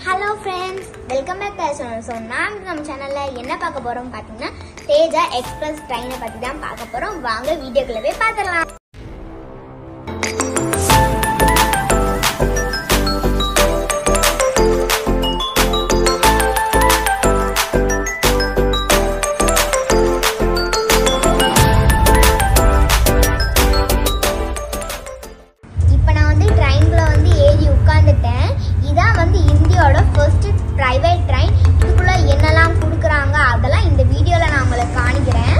hello friends welcome back to channel so நாங்கள் நம்ம சேனலில் என்ன பார்க்க போகிறோம் பார்த்தீங்கன்னா தேஜா எக்ஸ்பிரஸ் ட்ரெயினை பற்றி தான் பார்க்க போகிறோம் வாங்க வீடியோக்குள்ள போய் பார்த்துடலாம் இப்போ நான் வந்து ட்ரெயினில் வந்து ஏறி உட்காந்துட்டேன் இதான் வந்து இந்தியாவோட ஃபர்ஸ்ட் ப்ரைவேட் ட்ரெயின் இதுக்குள்ள என்னெல்லாம் கொடுக்குறாங்க அதெல்லாம் இந்த வீடியோவில் நான் உங்களுக்கு காணிக்கிறேன்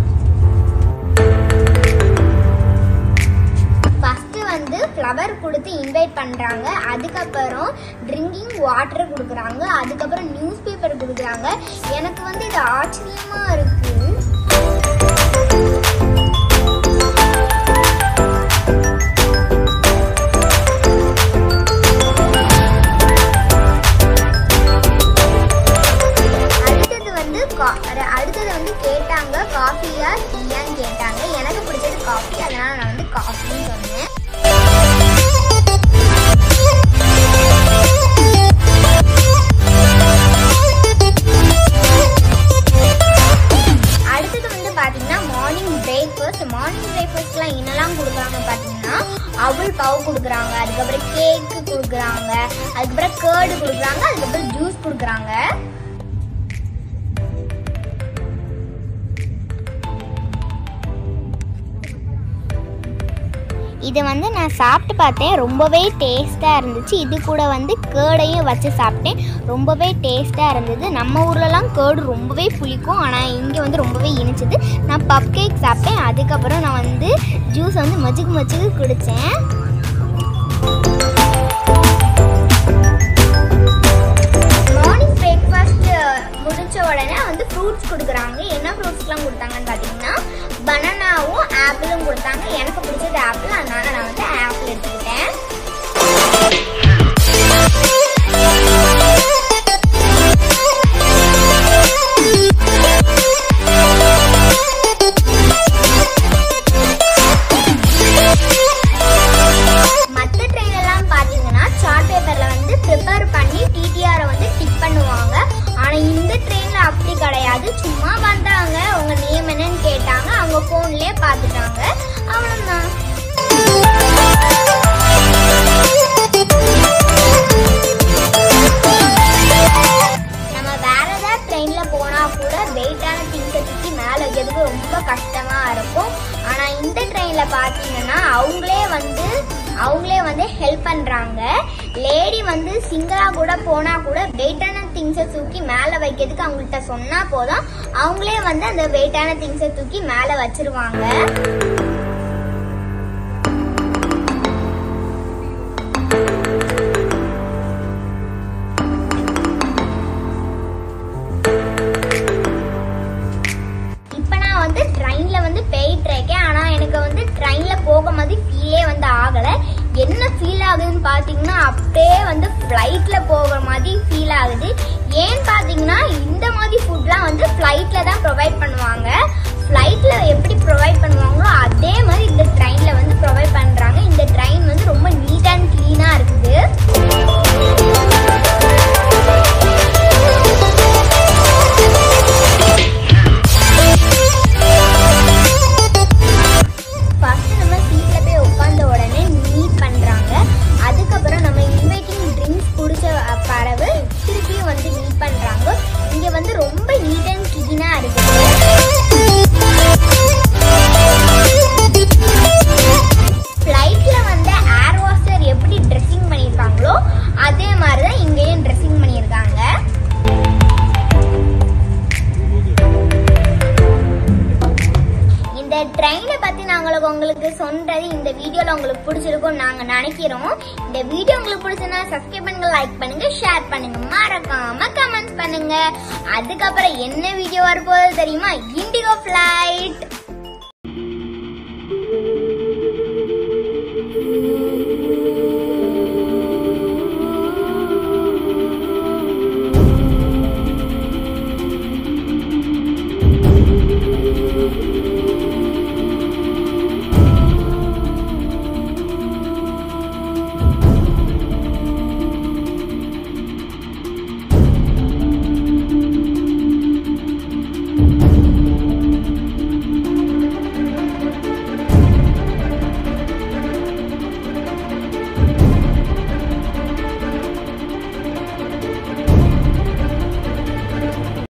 ஃபர்ஸ்ட் வந்து ஃப்ளவர் கொடுத்து இன்வைட் பண்ணுறாங்க அதுக்கப்புறம் ட்ரிங்கிங் வாட்டர் கொடுக்குறாங்க அதுக்கப்புறம் நியூஸ் பேப்பர் கொடுக்குறாங்க எனக்கு வந்து இது ஆச்சரியமாக இருக்குது அடுத்தது வந்து கா- அர- அடுத்தது வந்து கேட்டாங்க காஃபியா டீயான்னு கேட்டாங்க எனக்கு பிடிச்சது காஃபி அதனால நான் வந்து காஃபின்னு சொன்னேன் அடுத்தது வந்து பாத்தீங்கன்னா மார்னிங் பிரேக்ஃபாஸ்ட் மார்னிங் பிரேக்ஃபாஸ்ட்லாம் என்னெல்லாம் கொடுக்குறாங்க பாத்தீங்கன்னா அவல் பாவு கொடுக்குறாங்க அதுக்கப்புறம் கேக்கு கொடுக்குறாங்க அதுக்கப்புறம் கேர்டு கொடுக்குறாங்க அதுக்கப்புறம் ஜூஸ் கொடுக்குறாங்க இது வந்து நான் சாப்பிட்டு பார்த்தேன் ரொம்பவே டேஸ்ட்டாக இருந்துச்சு இது கூட வந்து கேர்டையும் வச்சு சாப்பிட்டேன் ரொம்பவே டேஸ்ட்டாக இருந்தது நம்ம ஊர்லலாம் கேர்டு ரொம்பவே புளிக்கும் ஆனால் இங்கே வந்து ரொம்பவே இனிச்சது நான் பப் கேக் சாப்பிட்டேன் அதுக்கப்புறம் நான் வந்து ஜூஸ் வந்து மஜுக்கு மஜுக்கு குடித்தேன் மார்னிங் பிரேக்ஃபாஸ்ட் முடிச்ச உடனே வந்து ஃப்ரூட்ஸ் கொடுக்குறாங்க என்ன ஃப்ரூட்ஸ்லாம் கொடுத்தாங்கன்னு பார்த்தீங்கன்னா பனானாவும் ஆப்பிளும் கொடுத்தாங்க எனக்கு பிடிச்சது ஆப்பிள் அதனால நான் வந்து ஆப்பிள் எடுத்துக்கிட்டேன் மற்ற ட்ரெயின் எல்லாம் பார்த்தீங்கன்னா சார்ட் பேப்பர்ல வந்து ப்ரிப்பேர் பண்ணி டிடிஆரை வந்து டிக் பண்ணுவாங்க ஆனா இந்த ட்ரெயின்ல அப்படி கிடையாது சும்மா வந்தாங்க உங்க நேம் என்னன்னு கேட்டாங்க அவங்க போன்லயே பார்த்துட்டாங்க அவ்வளவுதான் நம்ம வேற ஏதாவது ட்ரெயின்ல போனா கூட வெயிட்டான திங்ஸை தூக்கி மேலே வைக்கிறதுக்கு ரொம்ப கஷ்டமா இருக்கும் ஆனா இந்த ட்ரெயின்ல பாத்தீங்கன்னா அவங்களே வந்து அவங்களே வந்து ஹெல்ப் பண்றாங்க லேடி வந்து சிங்கிளா கூட போனா கூட வெயிட்டான திங்ஸை தூக்கி மேலே வைக்கிறதுக்கு அவங்கள்ட்ட சொன்னா போதும் அவங்களே வந்து அந்த வெயிட்டான திங்ஸை தூக்கி மேலே வச்சிருவாங்க இப்போ நான் வந்து ட்ரெயின்ல வந்து போயிட்டு இருக்கேன் ஆனா எனக்கு வந்து ட்ரெயின்ல போகும்போது ஃபீலே வந்து ஆகல என்ன ஃபீல் ஆகுதுன்னு பாத்தீங்கன்னா அப்படியே வந்து ஃப்ளைட்ல போகிற மாதிரி ஃபீல் ஆகுது ஏன்னு பாத்தீங்கன்னா இந்த மாதிரி ஃபுட்லாம் வந்து ஃப்ளைட்ல தான் ப்ரொவைட் பண்ணுவாங்க ஃப்ளைட்ல எப்படி ப்ரொவைட் பண்ணுவாங்களோ அதே மாதிரி இந்த ட்ரெயின்ல வந்து ப்ரொவைட் பண்றாங்க இந்த ட்ரெயின் வந்து ரொம்ப நீட் அண்ட் க்ளீனா இருக்குது ஃபர்ஸ்ட் நம்ம சீட்ல போய் உட்கார்ந்த உடனே மீட் பண்றாங்க அதுக்கப்புறம் நம்ம இன்வைட்டிங் ட்ரிங்க்ஸ் குடிச்ச அஹ், பிறகு திருப்பியும் வந்து மீட் பண்றாங்க இங்க வந்து ரொம்ப நீட் அண்ட் கிளீனா இருக்கு ஃப்ளைட்ல வந்து ஏர் வாஷர் எப்படி ட்ரெஸ்ஸிங் பண்ணியிருக்காங்களோ அதே மாதிரி தான் இங்கேயும் ட்ரெஸ்ஸிங் பண்ணியிருக்காங்க இந்த ட்ரெயினை பத்தி நாங்களுக்கு உங்களுக்கு சொல்றது இந்த வீடியோல உங்களுக்கு பிடிச்சிருக்கும் நாங்க நினைக்கிறோம் இந்த வீடியோ உங்களுக்கு பிடிச்சிருந்தா சப்ஸ்கிரைப் பண்ணுங்க லைக் பண்ணுங்க ஷேர் பண்ணுங்க மறக்காம கமெண்ட்ஸ் பண்ணுங்க அதுக்கப்புறம் என்ன வீடியோ வரப்போகுது தெரியுமா இண்டிகோ ஃபிளைட்